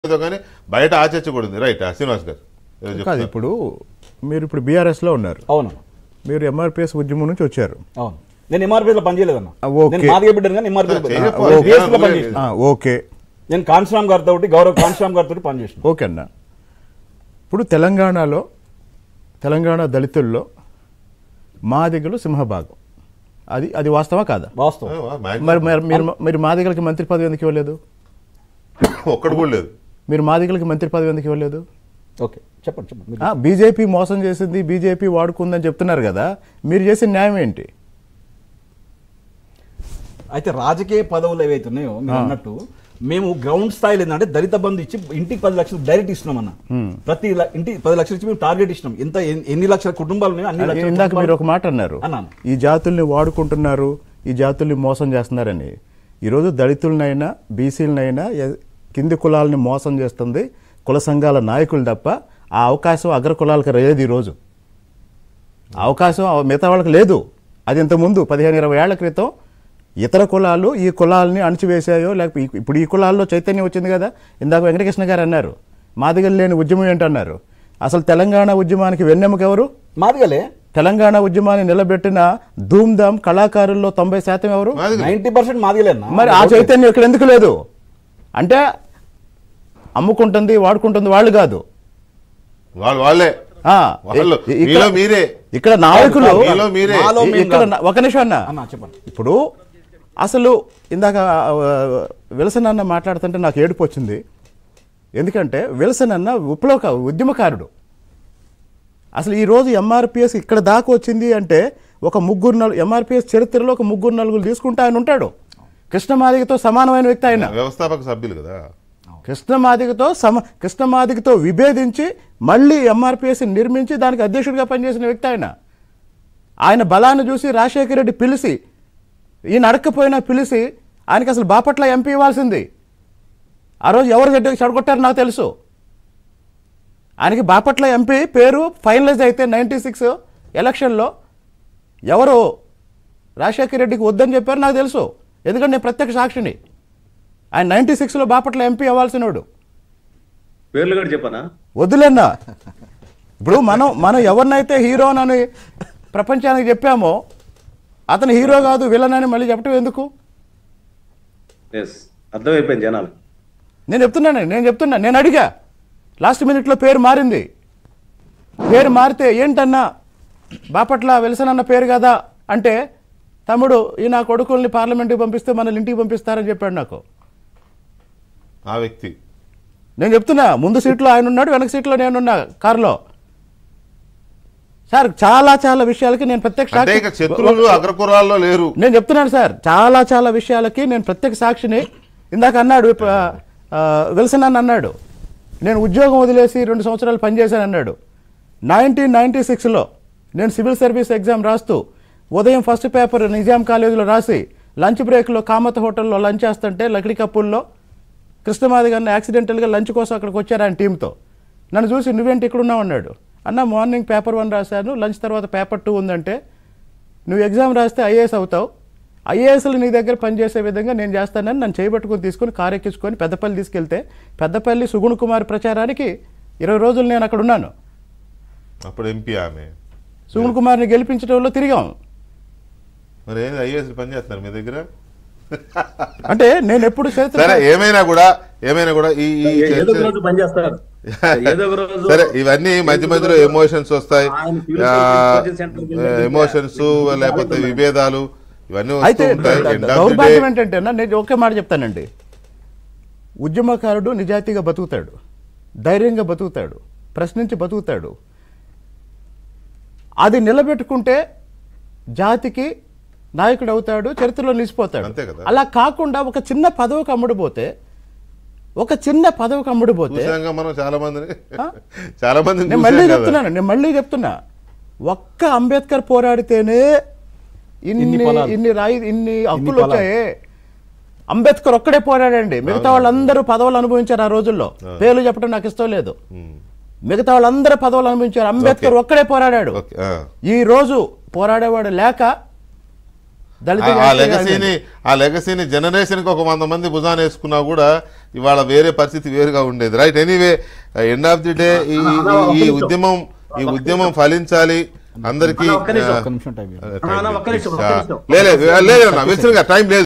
ఏదో కానీ బయట ఆ చర్చ కూడా ఉంది రైట్ శ్రీనివాస్ గారు ఏదో కాదు చెప్తున్నారు. ఇప్పుడు మీరు ఇప్పుడు బీఆర్ఎస్లో ఉన్నారు అవును మీరు ఎంఆర్పిఎస్ ఉద్యమం నుంచి వచ్చారు అవును నేను ఎంఆర్పీలో పనిచేయలేదన్న ఆ, ఓకే. నేను మాదిగ బిడ్డను కానీ ఎంఆర్పీలో ఆ, చేయకపోతే లో జనాలు పనిచేసిన ఆ, ఓకే నేను కాన్శ్రామ్ గారితో ఒకటి గౌరవ్ కాన్శ్రామ్ గారితో పనిచేసిన ఓకే అన్న ఇప్పుడు తెలంగాణలో తెలంగాణ దళితుల్లో మాదిగలు సింహభాగం అది అది వాస్తవా కాదా వాస్తవం ఆ, మ్యాక్సిమం మరి మరి మీరు మీరు మాదిగలకి మంత్రి పదవి ఎందుకు ఇవ్వలేదు ఒక్కడు కూడా లేదు మీరు మాదిగలకి మంత్రి పదవి ఎందుకు ఇవ్వలేదు ఓకే చెప్పండి చెప్పండి మీరు- ఆ, బీజేపీ మోసం చేసింది బీజేపీ వాడుకుందని చెప్తున్నారు కదా మీరు చేసిన న్యాయం ఏంటి అయితే రాజకీయ పదవులు ఏవైతే ఉన్నాయో మీరు అన్నట్టు మేము గ్రౌండ్ స్థాయిలో ఏంటంటే దళిత బంధు ఇచ్చి ఇంటికి పది లక్షలు డైరెక్ట్ ఇస్తున్నాం అన్న ప్రతి ల- ఇంటికి పది లక్షలు ఇచ్చి మేము టార్గెట్ ఇచ్చినాం ఎంత ఎన్- ఎన్ని లక్షల కుటుంబాలు ఉన్నాయో అన్ని లక్షల ఇందాక మీరు కుటుంబాలు- ఒక మాట అన్నారు అన్నాను. ఈ జాతుల్ని వాడుకుంటున్నారు ఈ జాతుల్ని మోసం చేస్తున్నారని ఈరోజు దళితులనైనా బీసీలనైనా ఎ- కింది కులాలని మోసం చేస్తుంది కుల సంఘాల నాయకులు తప్ప ఆ అవకాశం అగ్ర కులాలకు లేదు ఈరోజు ఆ అవకాశం ఆ మిగతా వాళ్ళకి లేదు అది ఇంతకుముందు పదిహేను ఇరవై ఏళ్ల క్రితం ఇతర కులాలు ఈ కులాలని అణచివేశాయో లేకపోతే ఈ- ఇప్పుడు ఈ కులాల్లో చైతన్యం వచ్చింది కదా ఇందాక వెంకటకృష్ణ గారు అన్నారు మాదిగలు లేని ఉద్యమం ఏంటన్నారు అసలు తెలంగాణ ఉద్యమానికి వెన్నెముక ఎవరు మాదిగలే తెలంగాణ ఉద్యమాన్ని నిలబెట్టిన ధూమ్ధామ్ కళాకారుల్లో తొంభై శాతం ఎవరు మాదిగలు. నైన్టీ పర్సెంట్ మాదిగలే అన్న మరి ఆ చైతన్యం ఇక్కడ ఎందుకు లేదు అంటే అమ్ముకుంటుంది వాడుకుంటుంది వాళ్ళు కాదు వాళ్ళు వాళ్ళే ఆ, వాళ్ళు ఇ- ఇక్కడ- మీలో మీరే ఇక్కడ నాయకులు మీలో మీరే మాలో మేము ఇక్కడ కాదు. నా- ఒక నిమిషం అన్న అన్న చెప్పండి ఇప్పుడు అసలు ఇందాక ఆ, విల్సన్ అన్న మాట్లాడుతుంటే నాకు ఏడుపు వచ్చింది ఎందుకంటే విల్సన్ అన్న విప్లవ ఉద్యమకారుడు అసలు ఈ రోజు ఎంఆర్పిఎస్ ఇక్కడ దాకా వచ్చింది అంటే ఒక ముగ్గురు నలు ఎంఆర్పిఎస్ చరిత్రలో ఒక ముగ్గురు నలుగురు తీసుకుంటే ఆయన ఉంటాడు కృష్ణమాదిగతో సమానమైన వ్యక్తి ఆయన వ్యవస్థాపక సభ్యులు కదా కృష్ణమాదిగతో సమ కృష్ణమాదిగతో విభేదించి మళ్ళీ ఎంఆర్పిఎస్ నిర్మించి దానికి అధ్యక్షుడిగా పనిచేసిన వ్యక్తి ఆయన ఆయన బలాన్ని చూసి రాజశేఖర రెడ్డి పిలిచి ఈయన అడక్కపోయినా పిలిచి ఆయనకి అసలు బాపట్ల ఎంపీ ఇవ్వాల్సింది ఆ రోజు ఎవరు చెడ్డ చెడగొట్టారో నాకు తెలుసు ఆయనకి బాపట్ల ఎంపీ పేరు ఫైనలైజ్ అయితే నైంటీ సిక్స్ ఎలక్షన్లో ఎవరు రాజశేఖర రెడ్డికి వద్దని చెప్పారు నాకు తెలుసు ఎందుకంటే నేను ప్రత్యక్ష సాక్షిని ఆయన నైంటీ సిక్స్లో బాపట్ల ఎంపీ అవ్వాల్సినోడు పేర్లు కూడా చెప్పనా వద్దులేన్నా ఇప్పుడు మనం మనం ఎవరినైతే హీరోనని ప్రపంచానికి చెప్పామో అతను హీరో కాదు విలన్ అని మళ్ళీ చెప్పడం ఎందుకు ఎస్ అర్థమైపోయింది జనాలు నేను చెప్తున్నాను నేను చెప్తున్నా నేను అడిగా లాస్ట్ మినిట్లో పేరు మారింది పేరు మారితే ఏంటన్నా బాపట్ల విల్సన్ అన్న పేరు కదా అంటే తమ్ముడు ఈ నా కొడుకుల్ని పార్లమెంట్కి పంపిస్తే మనల్ని ఇంటికి పంపిస్తారని చెప్పాడు నాకు ఆ వ్యక్తి నేను చెప్తున్నా ముందు సీట్లో ఆయన ఉన్నాడు వెనక సీట్లో నేనున్నా కారులో సార్ చాలా చాలా విషయాలకి నేను ప్రత్యక్ష అంటే ఇక సాక్షి- శత్రువులు అగ్రకురాల్లో లేరు నేను చెప్తున్నాను సార్ చాలా చాలా విషయాలకి నేను ప్రత్యక్ష సాక్షిని ఇందాక అన్నాడు ఇప్ప- ఆ, విల్సన్ అని అన్నాడు నేను ఉద్యోగం వదిలేసి రెండు సంవత్సరాలు పనిచేశాను అన్నాడు నైన్టీన్ నైన్టీ సిక్స్లో నేను సివిల్ సర్వీస్ ఎగ్జామ్ రాస్తూ ఉదయం ఫస్ట్ పేపర్ నిజాం కాలేజీలో రాసి లంచ్ బ్రేక్లో కామత్ హోటల్లో లంచ్ చేస్తుంటే లక్డీ కప్పుల్లో కృష్ణమాది గారిని యాక్సిడెంటల్గా లంచ్ కోసం అక్కడికి వచ్చారు ఆయన టీంతో నన్ను చూసి నువ్వేంటి ఇక్కడ ఉన్నావు అన్నాడు అన్న మార్నింగ్ పేపర్ వన్ రాశాను లంచ్ తర్వాత పేపర్ టూ ఉందంటే నువ్వు ఎగ్జామ్ రాస్తే ఐఏఎస్ అవుతావు ఐఏఎస్లు నీ దగ్గర పనిచేసే విధంగా నేను చేస్తానని నన్ను చేయబట్టుకుని తీసుకుని కారు ఎక్కించుకొని పెద్దపల్లి తీసుకెళ్తే పెద్దపల్లి సుగుణ్ కుమార్ ప్రచారానికి ఇరవై రోజులు నేను అక్కడ ఉన్నాను అప్పుడు ఎంపీ ఆమె సుగుణ్ కుమార్ని గెలిపించడంలో తిరిగాం మరి ఏంది ఐఏఎస్ పని చేస్తున్నారు మీ దగ్గర అంటే నేను ఎప్పుడు చరిత్ర సరే ఏమైనా కూడా ఏమైనా కూడా ఈ ఈ ఏ- ఏదో ఒక చర్చ- రోజు పనిచేస్తారు ఏదో ఒక రోజు సరే ఇవన్నీ మధ్య మధ్యలో ఎమోషన్స్ వస్తాయి ఆయన civil service coaching center కి వెళ్ళి ఎమోషన్స్ లేకపోతే విభేదాలు ఇవన్నీ అయితే వస్తూ ఉంటాయి End of the దౌర్భాగ్యం day- ఏంటంటే అన్న, నేను ఒకే మాట చెప్తానండి ఉద్యమకారుడు నిజాయితీగా బతుకుతాడు ధైర్యంగా బతుకుతాడు ప్రశ్నించి బతుకుతాడు అది నిలబెట్టుకుంటే జాతికి నాయకుడు అవుతాడు చరిత్రలో నిలిచిపోతాడు అంతే కదా. అలా కాకుండా ఒక చిన్న పదవికి అమ్ముడుపోతే ఒక చిన్న పదవికి అమ్ముడుపోతే చూసాంగా మనం చాలా మందిని చాలా మందిని నేను మళ్ళీ చూసాం కదా. చెప్తున్నాను నేను మళ్ళీ చెప్తున్నా ఒక్క అంబేద్కర్ పోరాడితేనే ఇన్ని ఇన్ని పొలాలు. ఇన్ని రాయి ఇన్ని హక్కులు పొలాలు. వచ్చాయి అంబేద్కర్ ఒక్కడే పోరాడండి మిగతా వాళ్ళందరూ పదవులు అనుభవించారు ఆ రోజుల్లో పేర్లు చెప్పడం నాకు ఇష్టం లేదు ఉమ్. మిగతా వాళ్ళందరూ పదవులు అనుభవించారు అంబేద్కర్ ఒక్కడే పోరాడాడు ఓకే ఆ. ఈ రోజు పోరాడేవాడు లేక దళిత ఆ- ఆ జాతీయ లెగసీని ఆ లెగసీని జనరేషన్ కి ఒక వంద మంది భుజాన వేసుకున్నా కూడా ఇవాళ వేరే పరిస్థితి వేరుగా ఉండేది right anyway end of the day ఈ అన్న, ఈ- ఒక్క ఈ నిమిషం. ఉద్యమం ఈ ఉద్యమం ఫలించాలి అందరికీ అన్న, ఒక్క నిమిషం. ఆ, ఒక్క నిమిషం టైం ఇవ్వండి. టైం అన్న, ఒక్క నిమిషం, ఒక్క లేదు నిమిషం. లేదు లేదు అన్న విల్సన్ గారు టైం లేదు